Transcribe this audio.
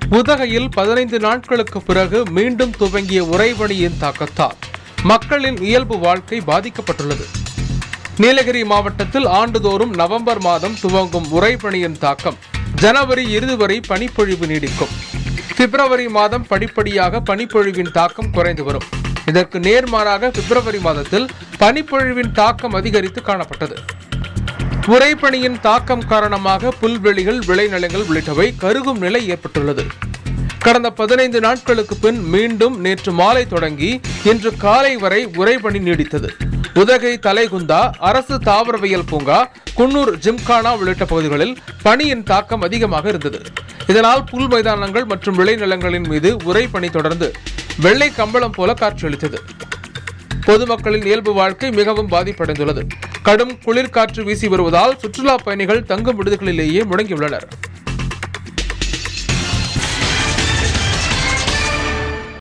உதகையில் பதினைந்து நாட்களுக்கு பிறகு மீண்டும் துவங்கிய உறைபனியின் தாக்கத்தால் மக்களின் இயல்பு வாழ்க்கை பாதிக்கப்பட்டுள்ளது நீலகிரி மாவட்டத்தில் ஆண்டுதோறும் நவம்பர் மாதம் துவங்கும் உறைபனியின் தாக்கம் ஜனவரி இறுதி வரை பனிப்பொழிவு நீடிக்கும் பிப்ரவரி மாதம் படிப்படியாக பனிப்பொழிவின் தாக்கம் குறைந்து வரும் இதற்கு நேர்மாறாக பிப்ரவரி மாதத்தில் பனிப்பொழிவின் தாக்கம் அதிகரித்து காணப்பட்டது உறைபனியின் தாக்கம் காரணமாக புல்வெளிகள் விளைநிலங்கள் உள்ளிட்டவை கருகும் நிலை ஏற்பட்டுள்ளது கடந்த பதினைந்து நாட்களுக்கு பின் மீண்டும் நேற்று மாலை தொடங்கி இன்று காலை வரை உறைபனி நீடித்தது உதகை தலைகுந்தா அரசு தாவரவியல் பூங்கா குன்னூர் ஜிம்கானா உள்ளிட்ட பகுதிகளில் பனியின் தாக்கம் அதிகமாக இருந்தது இதனால் புல் மைதானங்கள் மற்றும் விளைநிலங்களின் மீது உறைபனி தொடர்ந்து வெள்ளை கம்பளம் போல காட்சியளித்தது பொதுமக்களின் இயல்பு வாழ்க்கை மிகவும் பாதிப்படைந்துள்ளது கடும் குளிர்காற்று வீசி வருவதால் சுற்றுலா பயணிகள் தங்கும் விடுதிகளிலேயே முடங்கியுள்ளனர்